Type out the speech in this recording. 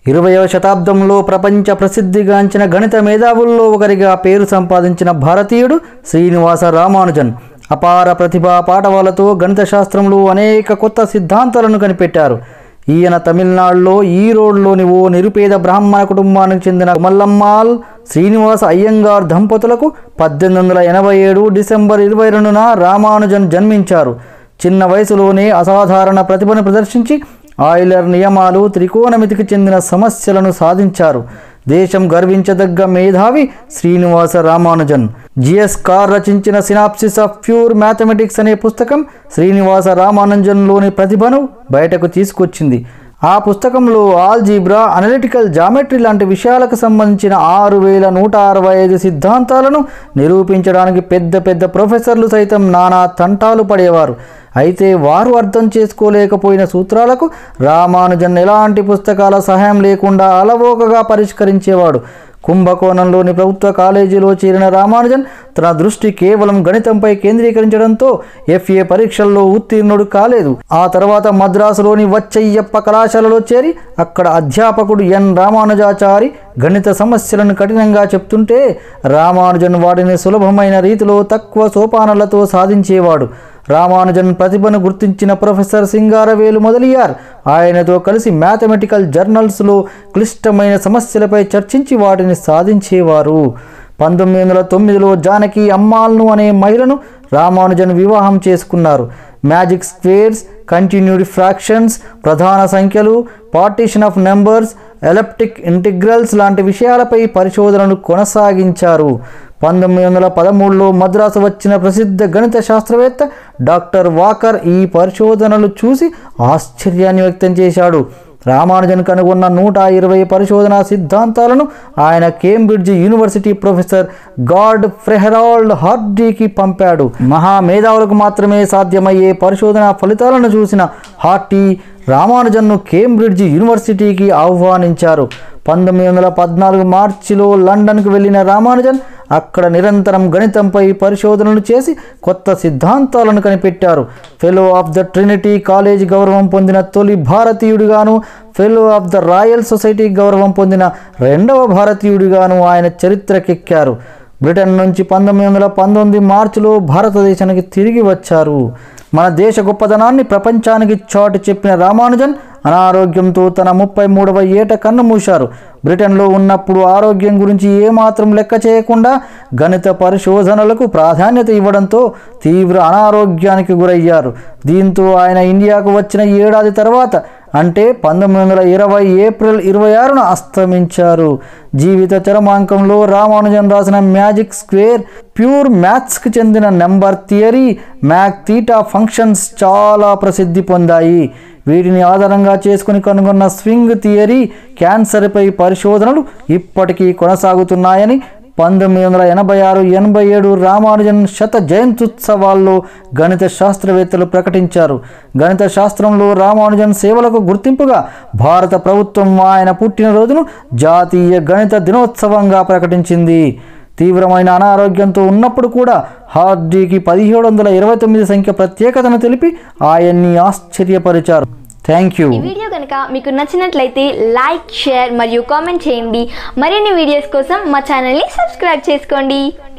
ఇరవయవ శతాబ్దంలో ప్రపంచ ప్రసిద్ధిగాంచిన గణిత మేధావుల్లో ఒకరిగా పేరు సంపాదించిన భారతీయుడు శ్రీనివాస రామానుజన్ అపార ప్రతిభా పాఠవాలతో గణిత శాస్త్రంలో అనేక కొత్త సిద్ధాంతాలను కనిపెట్టారు ఈయన తమిళనాడులో ఈరోడ్లోని ఓ నిరుపేద బ్రాహ్మణ కుటుంబానికి చెందిన మల్లమ్మాల్ శ్రీనివాస అయ్యంగార్ దంపతులకు పద్దెనిమిది వందల ఎనభై ఏడు డిసెంబర్ ఇరవై రెండున రామానుజన్ జన్మించారు చిన్న వయసులోనే అసాధారణ ప్రతిభను ప్రదర్శించి ఆయిలర్ నియమాలు త్రికోణమితికి చెందిన సమస్యలను సాధించారు దేశం గర్వించదగ్గ మేధావి శ్రీనివాస రామానుజన్ జిఎస్ కార్ రచించిన సినాప్సిస్ ఆఫ్ ప్యూర్ మ్యాథమెటిక్స్ అనే పుస్తకం శ్రీనివాస రామానుజన్లోని ప్రతిభను బయటకు తీసుకొచ్చింది ఆ పుస్తకంలో ఆల్జీబ్రా అనలిటికల్ జామెట్రీ లాంటి విషయాలకు సంబంధించిన ఆరు వేల నూట అరవై ఐదు సిద్ధాంతాలను నిరూపించడానికి పెద్ద పెద్ద ప్రొఫెసర్లు సైతం నానా తంటాలు పడేవారు అయితే వారు అర్థం చేసుకోలేకపోయిన సూత్రాలకు రామానుజన్ ఎలాంటి పుస్తకాల సహాయం లేకుండా అలవోకగా పరిష్కరించేవాడు కుంభకోణంలోని ప్రభుత్వ కాలేజీలో చేరిన రామానుజన్ తన దృష్టి కేవలం గణితంపై కేంద్రీకరించడంతో ఎఫ్ఏ పరీక్షల్లో ఉత్తీర్ణుడు కాలేదు ఆ తర్వాత మద్రాసులోని వచ్చయ్యప్ప కళాశాలలో చేరి అక్కడ అధ్యాపకుడు ఎన్ రామానుజాచారి గణిత సమస్యలను కఠినంగా చెప్తుంటే రామానుజన్ వాటిని సులభమైన రీతిలో తక్కువ సోపానాలతో సాధించేవాడు రామానుజన్ ప్రతిభను గుర్తించిన ప్రొఫెసర్ సింగారవేలు మొదలియార్ ఆయనతో కలిసి మ్యాథమెటికల్ జర్నల్స్లో క్లిష్టమైన సమస్యలపై చర్చించి వాటిని సాధించేవారు పంతొమ్మిది వందల తొమ్మిదిలో జానకి అమ్మాల్ను అనే మహిళను రామానుజన్ వివాహం చేసుకున్నారు మ్యాజిక్ స్క్వేర్స్ కంటిన్యూడ్ ఫ్రాక్షన్స్ ప్రధాన సంఖ్యలు partition of numbers elliptic integrals లాంటి విషయాలపై పరిశోధనలు కొనసాగించారు పంతొమ్మిది వందల పదమూడులో మద్రాసు వచ్చిన ప్రసిద్ధ గణిత శాస్త్రవేత్త డాక్టర్ వాకర్ ఈ పరిశోధనలు చూసి ఆశ్చర్యాన్ని వ్యక్తం చేశాడు రామానుజన్ కనుగొన్న నూట ఇరవై పరిశోధనా సిద్ధాంతాలను ఆయన కేంబ్రిడ్జ్ యూనివర్సిటీ ప్రొఫెసర్ గార్డ్ ఫ్రెహరాల్డ్ హార్డీకి పంపాడు మహామేధావులకు మాత్రమే సాధ్యమయ్యే పరిశోధనా ఫలితాలను చూసిన హార్టీ రామానుజన్ను కేంబ్రిడ్జ్ యూనివర్సిటీకి ఆహ్వానించారు పంతొమ్మిది వందల పద్నాలుగు మార్చిలో లండన్కు వెళ్ళిన రామానుజన్ అక్కడ నిరంతరం గణితంపై పరిశోధనలు చేసి కొత్త సిద్ధాంతాలను కనిపెట్టారు fellow of the Trinity College గౌరవం పొందిన తొలి భారతీయుడిగాను fellow of the Royal Society గౌరవం పొందిన రెండవ భారతీయుడిగాను ఆయన చరిత్రకెక్కారు బ్రిటన్ నుంచి పంతొమ్మిది వందల పంతొమ్మిది మార్చిలో భారతదేశానికి తిరిగి వచ్చారు మన దేశ గొప్పతనాన్ని ప్రపంచానికి చాటు చెప్పిన రామానుజన్ అనారోగ్యంతో తన ముప్పై మూడవ ఏట కన్ను మూశారు బ్రిటన్లో ఉన్నప్పుడు ఆరోగ్యం గురించి ఏమాత్రం లెక్క చేయకుండా గణిత పరిశోధనలకు ప్రాధాన్యత ఇవ్వడంతో తీవ్ర అనారోగ్యానికి గురయ్యారు దీంతో ఆయన ఇండియాకు వచ్చిన ఏడాది తర్వాత అంటే పంతొమ్మిది వందల ఇరవై ఏప్రిల్ ఇరవై ఆరున అస్తమించారు జీవిత చరమాంకంలో రామానుజన్ రాసిన మ్యాజిక్ స్క్వేర్ ప్యూర్ మ్యాథ్స్కి చెందిన number theory mock theta functions చాలా ప్రసిద్ధి పొందాయి వీటిని ఆధారంగా చేసుకుని కనుగొన్న స్వింగ్ థియరీ క్యాన్సర్పై పరిశోధనలు ఇప్పటికీ కొనసాగుతున్నాయని పంతొమ్మిది వందల ఎనభై ఆరు ఎనభై ఏడు రామానుజన్ శత జయంత్యుత్సవాల్లో గణిత శాస్త్రవేత్తలు ప్రకటించారు గణిత శాస్త్రంలో రామానుజన్ సేవలకు గుర్తింపుగా భారత ప్రభుత్వం ఆయన పుట్టినరోజును జాతీయ గణిత దినోత్సవంగా ప్రకటించింది తీవ్రమైన అనారోగ్యంతో ఉన్నప్పుడు కూడా హార్డీకి పదిహేడు వందల ఇరవై తొమ్మిది సంఖ్య ప్రత్యేకతను తెలిపి ఆయన్ని ఆశ్చర్యపరిచారు థ్యాంక్ యూ ఈ వీడియో కనుక మీకు నచ్చినట్లయితే లైక్ షేర్ మరియు కామెంట్ చేయండి మరిన్ని వీడియోస్ కోసం మా ఛానల్ని సబ్స్క్రైబ్ చేసుకోండి